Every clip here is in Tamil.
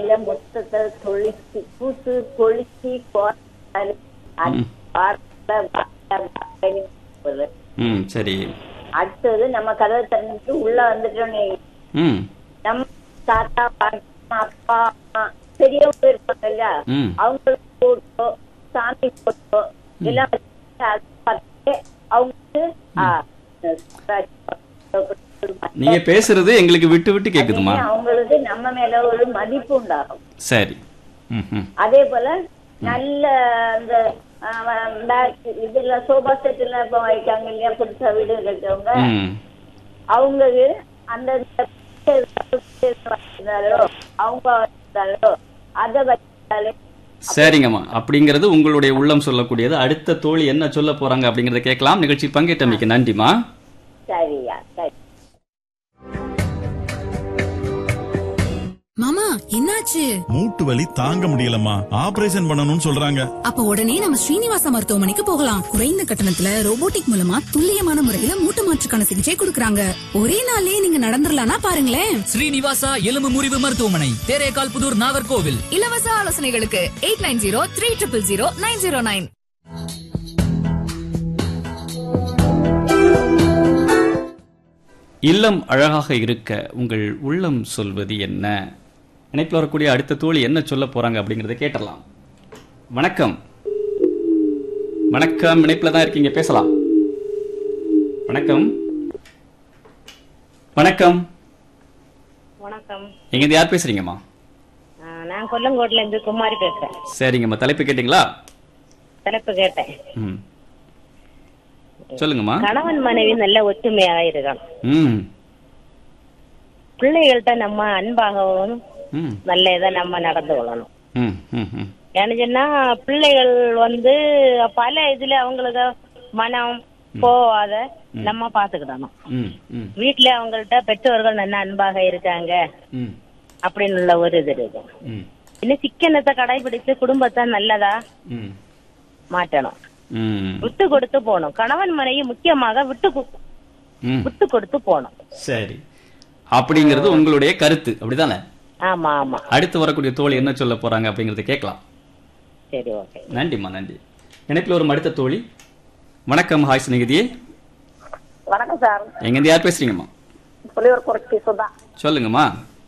காலையில மொத்தத்தை தொழிச்சு பூசு கொளிச்சு போறாரு ம். ம் சரி அடுத்தது நம்ம கதவை திறந்துட்டு உள்ள வந்துட்டோம்னு ம் நம்ம தாத்தா பாட்டி அப்பா அம்மா பெரியவங்க இருப்பாங்க இல்லையா ம் அவங்களுக்கு போட்டோ சாமி போட்டோ எல்லாம் வச்சு அதை பார்த்து அவங்களுக்கு ஆ, நீங்க பேசுறது எங்களுக்கு விட்டு விட்டு கேக்குதுமா அவங்களுக்கு நம்ம மேல ஒரு மதிப்பு உண்டாகும் சரி ம் ம் அதே போல நல்ல அந்த ஆ, back இதுல சோபா செட் எல்லாம் இப்ப வைக்காங்க இல்லையா புதுசா வீடு கட்டவங்க ம் அவங்களுக்கு அந்த இருந்தாலோ அவங்க இருந்தாலோ அதை வச்சாலே சரிங்கம்மா அப்படிங்கிறது உங்களுடைய உள்ளம் சொல்லக்கூடியது அடுத்த தோழி என்ன சொல்ல போறாங்க அப்படிங்கறத கேட்கலாம் நிகழ்ச்சி பங்கேற்றமைக்கு நன்றிமா சரியா சரி மாமா என்னாச்சு மூட்டு வலி தாங்க முடியலம்மா ஆபரேஷன் பண்ணணும்னு சொல்றாங்க அப்ப உடனே நம்ம ஸ்ரீனிவாச மருத்துவமனைக்கு போகலாம் குறைந்த கட்டணத்துல ரோபோட்டிக் மூலமா துல்லியமான முறையில மூட்டு மாற்றுக்கான சிகிச்சை கொடுக்கறாங்க ஒரே நாள்லயே நீங்க நடந்துடலாம்னா பாருங்களேன் ஸ்ரீனிவாசா எலும்பு முறிவு மருத்துவமனை தேரேகால் புதூர் நாகர்கோவில் இலவச ஆலோசனைகளுக்கு eight nine zero three triple zero nine zero nine இல்லம் அழகாக இருக்க உங்கள் உள்ளம் சொல்வது என்ன இணைப்பில் வரக்கூடிய அடுத்த தோழி என்ன சொல்ல போறாங்க அப்படிங்கறத கேட்டலாம் வணக்கம் வணக்கம் இணைப்பில் தான் இருக்கீங்க பேசலாம் வணக்கம் வணக்கம் வணக்கம் எங்க யார் பேசுறீங்கம்மா ஆ, நான் கொல்லங்கோட்ல இருந்து குமாரி பேசுறேன் சரிங்கம்மா தலைப்பு கேட்டீங்களா தலைப்பு கேட்டேன் ம் சொல்லுங்கம்மா கணவன் மனைவி நல்ல ஒற்றுமையாக இருக்கணும் ம் பிள்ளைகள்கிட்ட நம்ம அன்பாகவும் ம் நல்ல இதை நம்ம நடந்து கொள்ளணும் ம் ம் ம் ஏன்னு சொன்னா பிள்ளைகள் வந்து பல இதுல அவங்களுக்கு மனம் போவாத நம்ம பாத்துக்கிடணும் ம் ம் வீட்டுல அவங்கள்ட்ட பெற்றோர்கள் நல்ல அன்பாக இருக்காங்க ம் அப்படின்னு உள்ள ஒரு இது இருக்கு ம் இன்னும் சிக்கனத்தை கடைபிடிச்சு குடும்பத்தை நல்லதா ம் மாற்றணும் ம் விட்டு கொடுத்து போகணும் கணவன் மனைவி முக்கியமாக விட்டு கு- ம் விட்டு கொடுத்து போகணும் சரி அப்படிங்கிறது உங்களுடைய கருத்து அப்படிதானே ஆமா ஆமா அடுத்து வரக்கூடிய தோழி என்ன சொல்ல போறாங்க அப்படிங்கறத கேட்கலாம் சரி ஓகே நன்றிம்மா நன்றி இணைப்பில் ஒரு அடுத்த தோழி வணக்கம் ஹாய் சிநேகிதியே வணக்கம் சார் எங்கேருந்து யார் பேசுறீங்கம்மா புலியூர் குறிச்சி சுதா சொல்லுங்கம்மா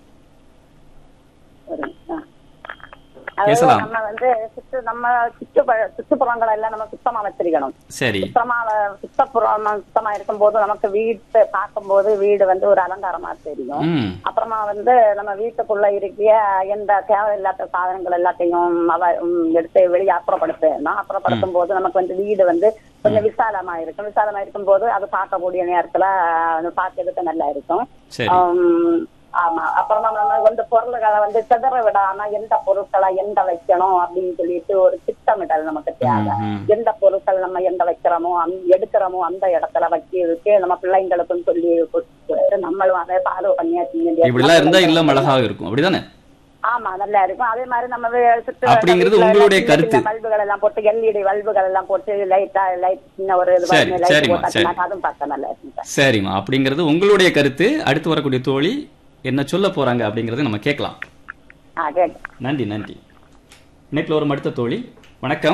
அதாவது பேசலாம். நம்ம வந்து சுற்று நம்ம சுற்று சுற்றுப்புறங்களை எல்லாம் நம்ம சுத்தமா வச்சிருக்கணும் சரி சுத்தமா சுத்தப்புறம் சுத்தமா இருக்கும்போது நமக்கு வீட்டு பார்க்கும்போது வீடு வந்து ஒரு அலங்காரமா தெரியும் ம் அப்புறமா வந்து நம்ம வீட்டுக்குள்ள இருக்கிய எந்த தேவையில்லாத சாதனங்கள் எல்லாத்தையும் அவ ம், எடுத்து வெளியே அப்புறப்படுத்தணும் அப்புறப்படுத்தும் போது நமக்கு வந்து வீடு வந்து கொஞ்சம் விசாலமா இருக்கும் விசாலமா இருக்கும் போது அது பார்க்கக்கூடிய நேரத்துல அது பார்க்கறதுக்கு நல்லா இருக்கும் சரி ஆம், ஆமா அப்புறமா நம்ம வந்து பொருள்களை வந்து சிதற விடாம எந்த பொருட்களை எந்த வைக்கணும் அப்படின்னு சொல்லிட்டு ஒரு திட்டமிடல் நமக்கு தேவை ம், ம். எந்த பொருட்கள் நம்ம எந்த வைக்கிறோமோ அந்த எடுக்கிறோமோ அந்த இடத்துல வைக்கிறதுக்கு நம்ம பிள்ளைங்களுக்கும் சொல்லி கொடுத்து நம்மளும் அதை ஃபாலோ பண்ணியாச்சு இப்படிலாம் இருந்தா இல்லம் அழகாக இருக்கும் அப்படிதானே ஆமா நல்லா இருக்கும் அதே மாதிரி நம்ம வே- சுற்று அப்படிங்கிறது வீட்டுல உங்களுடைய சின்ன கருத்து. சின்ன பல்புகள் எல்லாம் போட்டு எல்இடி பல்புகள் எல்லாம் போட்டு லைட்டா லைட் சின்ன ஒரு இது சரி, லைட் சரிம்மா, போட்டாச்சுன்னா சரி. அதுவும் பார்க்க நல்லா இருக்கும் சார் சரிம்மா அப்படிங்கிறது உங்களுடைய கருத்து அடுத்து வரக்கூடிய தோழி என்ன சொல்ல போறாங்க அப்படிங்கறத நம்ம கேட்கலாம் ஆ கேட்டு நன்றி நன்றி இணைப்பில் ஒரு அடுத்த தோழி வணக்கம்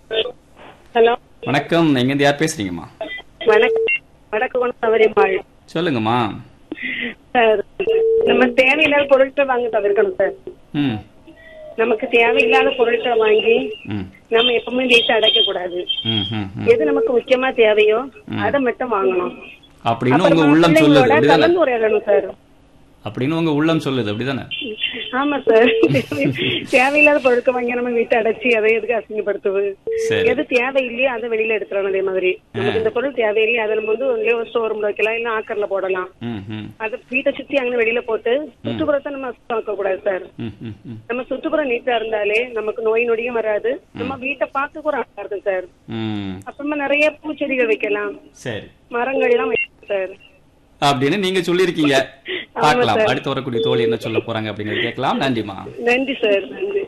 ஹலோ வணக்கம் எங்கேருந்து யார் பேசுறீங்கம்மா வணக்கம் வணக்கம் குணசவரிமாள் சொல்லுங்கம்மா சார் நம்ம தேவையில்லாத பொருட்கள் வாங்க தவிர்க்கணும் சார் ம் நமக்கு தேவையில்லாத பொருட்களை வாங்கி ம் நம்ம எப்பவுமே வீட்டை அடைக்க கூடாது ம் ம் ம். எது நமக்கு முக்கியமா தேவையோ அதை மட்டும் வாங்கணும் அப்படின்னு உங்க அப்புறமா உள்ளம் சொல்லுது பிள்ளைங்களோட அப்படிதானே கலந்துரையாடணும் சார் அப்படின்னு உங்க உள்ளம் சொல்லுது அப்படிதானே ஆமா சார் தேவையில்லாத பொருட்கள் வாங்கி நம்ம வீட்டை அடைச்சி அதை எதுக்கு அசிங்கப்படுத்துவது சரி. எது தேவையில்லையோ அதை வெளியில எடுத்துடணும் அதே மாதிரி நமக்கு இந்த பொருள் தேவையில்லையே அதை நம்ம வந்து எங்கேயோ ஸ்டோர் ரூம்ல வைக்கலாம் இல்ல ஆக்கர்ல போடலாம் ம் ம் அது வீட்டை சுத்தி அங்க வெளியில போட்டு சுற்றுப்புறத்தை நம்ம சுத்தமாக்க கூடாது சார் ம் ம் ம் நம்ம சுற்றுப்புறம் நீட்டா இருந்தாலே நமக்கு நோய் நொடியும் வராது நம்ம வீட்டை பார்க்க கூட அழகா இருக்கும் சார் ம் அப்புறமா நிறைய பூச்செடிகள் வைக்கலாம் சரி மரங்கள்லாம் வைக்கலாம் சார் அப்படின்னு நீங்க சொல்லியிருக்கீங்க ஆமா பார்க்கலாம் சார். அடுத்து வரக்கூடிய தோழி என்ன சொல்ல போறாங்க அப்படிங்கறத கேட்கலாம் நன்றிமா நன்றி சார் நன்றி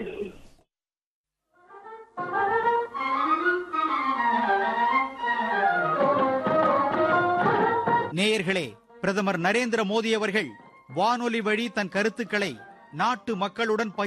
நேயர்களே பிரதமர் நரேந்திர மோடி அவர்கள் வானொலி வழி தன் கருத்துக்களை நாட்டு மக்களுடன் பகிர்ந்து